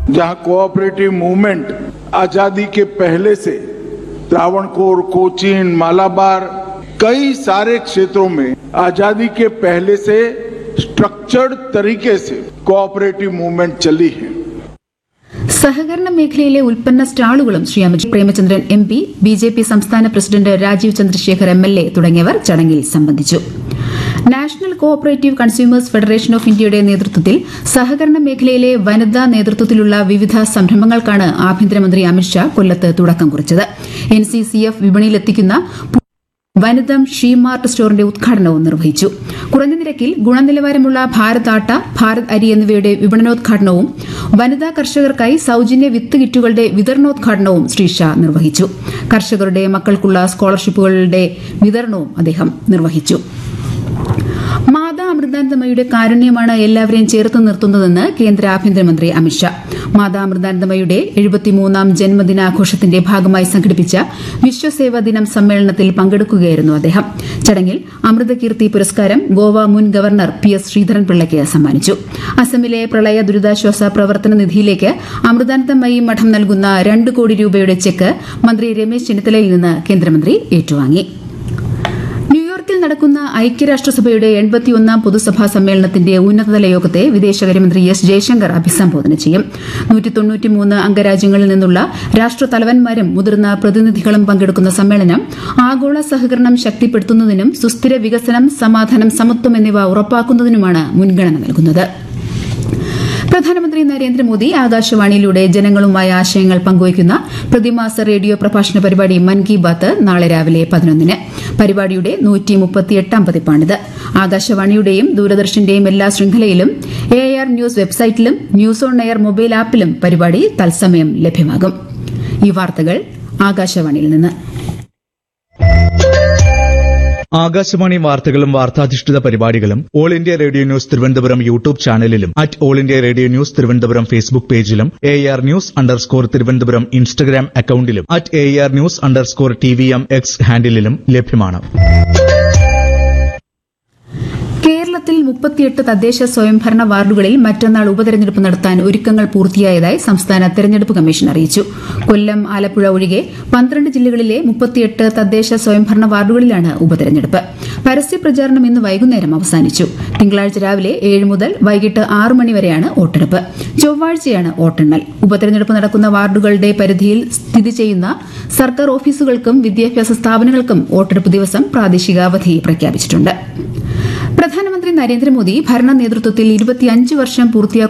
जहां cooperative movement आजादी के पहले से त्रावणकोर कोचीन मालाबार कई सारे क्षेत्रों में आजादी के पहले से स्ट्रक्चर्ड तरीके से कोऑपरेटिव मूवमेंट चली है സഹകരണ മേഖലയിലെ ഉൽപ്പന്ന സ്റ്റാളുകളും Shri Amit Premachandran M P B J P സംസ്ഥാന president Rajeev Chandrasekhar M L A തുടങ്ങിയവർ ചടങ്ങിൽ സംബന്ധിച്ചു national cooperative consumers federation of ഇന്ത്യയുടെ നേതൃത്വത്തിൽ സഹകരണ മേഖലയിലെ വനിതാ നേതൃത്വത്തിലുള്ള വിവിധ സംരംഭങ്ങൾക്കാണ് ആഭ്യന്തരമന്ത്രി അമിത്ഷാ കൊല്ലത്ത് തുടക്കം കുറിച്ചത് എൻ സി സി എഫ് വിപണിയിലെത്തിക്കുന്ന വനിതം ഷീമാർട്ട് സ്റ്റോറിന്റെ ഉദ്ഘാടനവും നിർവഹിച്ചു കുറഞ്ഞ നിരക്കിൽ ഗുണനിലവാരമുള്ള ഭാരത് ആട്ട ഭാരത് അരി എന്നിവയുടെ വിപണനോദ്ഘാടനവും വനിതാ കർഷകർക്കായി സൌജന്യ വിത്ത് കിറ്റുകളുടെ വിതരണോദ്ഘാടനവും ശ്രീ ഷാ നിർവഹിച്ചു കർഷകരുടെ മക്കൾക്കുള്ള സ്കോളർഷിപ്പുകളുടെ വിതരണവും അദ്ദേഹം നിർവഹിച്ചു മാതാ അമൃതാനന്ദമയുടെ കാരുണ്യമാണ് എല്ലാവരെയും ചേർത്ത് നിർത്തുന്നതെന്ന് കേന്ദ്ര ആഭ്യന്തരമന്ത്രി അമിത്ഷാ മാതാ അമൃതാനന്ദമയുടെ എഴുപത്തിമൂന്നാം ജന്മദിനാഘോഷത്തിന്റെ ഭാഗമായി സംഘടിപ്പിച്ച വിശ്വസേവാ ദിനം സമ്മേളനത്തിൽ പങ്കെടുക്കുകയായിരുന്നു അദ്ദേഹം ചടങ്ങിൽ അമൃതകീർത്തി പുരസ്കാരം ഗോവ മുൻ ഗവർണർ പി എസ് ശ്രീധരൻപിള്ളയ്ക്ക് സമ്മാനിച്ചു അസമിലെ പ്രളയ ദുരിതാശ്വാസ പ്രവർത്തന നിധിയിലേക്ക് അമൃതാനന്ദമയി മഠം നൽകുന്ന രണ്ട് കോടി രൂപയുടെ ചെക്ക് മന്ത്രി രമേശ് ചെന്നിത്തലയിൽ നിന്ന് കേന്ദ്രമന്ത്രി ഏറ്റുവാങ്ങി ന്യൂയോർക്കിൽ നടക്കുന്ന ഐക്യരാഷ്ട്രസഭയുടെ എൺപത്തിയൊന്നാം പൊതുസഭാ സമ്മേളനത്തിന്റെ ഉന്നതതല യോഗത്തെ വിദേശകാര്യമന്ത്രി എസ് ജയശങ്കർ അഭിസംബോധന ചെയ്യും നൂറ്റിതൊണ്ണൂറ്റിമൂന്ന് അംഗരാജ്യങ്ങളിൽ നിന്നുള്ള രാഷ്ട്രതലവന്മാരും മുതിർന്ന പ്രതിനിധികളും പങ്കെടുക്കുന്ന സമ്മേളനം ആഗോള സഹകരണം ശക്തിപ്പെടുത്തുന്നതിനും സുസ്ഥിര വികസനം സമാധാനം സമത്വം എന്നിവ ഉറപ്പാക്കുന്നതിനുമാണ് മുൻഗണന നൽകുന്നത് പ്രധാനമന്ത്രി നരേന്ദ്രമോദി ആകാശവാണിയിലൂടെ ജനങ്ങളുമായി ആശയങ്ങൾ പങ്കുവയ്ക്കുന്ന പ്രതിമാസ റേഡിയോ പ്രഭാഷണ പരിപാടി മൻ കി ബാത്ത് നാളെ രാവിലെ പതിനൊന്നിന് പരിപാടിയുടെ നൂറ്റി മുപ്പത്തിയെട്ടാം പതിപ്പാണിത് ആകാശവാണിയുടെയും ദൂരദർശന്റെയും എല്ലാ ശൃംഖലയിലും എ ആർ ന്യൂസ് വെബ്സൈറ്റിലും ന്യൂസ് ഓൺ എയർ മൊബൈൽ ആപ്പിലും പരിപാടി തത്സമയം ലഭ്യമാകും ഈ വാർത്തകൾ ആകാശവാണിയിൽ നിന്ന് ആകാശവാണി വാർത്തകളും വാർത്താധിഷ്ഠിത പരിപാടികളും all India radio news Thiruvananthapuram YouTube ചാനലിലും at all India radio news Thiruvananthapuram Facebook പേജിലും A R news underscore Thiruvananthapuram Instagram അക്കൌണ്ടിലും at A R news underscore T V M X ഹാൻഡിലും ലഭ്യമാണ് കേരളത്തിൽ മുപ്പത്തിയെട്ട് തദ്ദേശ സ്വയംഭരണ വാർഡുകളിൽ മറ്റന്നാൾ ഉപതെരഞ്ഞെടുപ്പ് നടത്താൻ ഒരുക്കങ്ങൾ പൂർത്തിയായതായി സംസ്ഥാന തെരഞ്ഞെടുപ്പ് കമ്മീഷൻ അറിയിച്ചു കൊല്ലം ആലപ്പുഴ ഒഴികെ പന്ത്രണ്ട് ജില്ലകളിലെ മുപ്പത്തിയെട്ട് തദ്ദേശ സ്വയംഭരണ വാർഡുകളിലാണ് ഉപതെരഞ്ഞെടുപ്പ് പരസ്യ പ്രചാരണം ഇന്ന് വൈകുന്നേരം അവസാനിച്ചു തിങ്കളാഴ്ച രാവിലെ ഏഴ് മുതൽ വൈകിട്ട് ആറ് മണി വരെയാണ് വോട്ടെടുപ്പ് ചൊവ്വാഴ്ചയാണ് വോട്ടെണ്ണൽ ഉപതെരഞ്ഞെടുപ്പ് നടക്കുന്ന വാർഡുകളുടെ പരിധിയിൽ സ്ഥിതി ചെയ്യുന്ന സർക്കാർ ഓഫീസുകൾക്കും വിദ്യാഭ്യാസ സ്ഥാപനങ്ങൾക്കും വോട്ടെടുപ്പ് ദിവസം പ്രാദേശിക അവധി പ്രഖ്യാപിച്ചിട്ടുണ്ട് പ്രധാനമന്ത്രി നരേന്ദ്രമോദി ഭരണ നേതൃത്വത്തിൽ ഇരുപത്തിയഞ്ച് വർഷം പൂർത്തിയാക്കുന്ന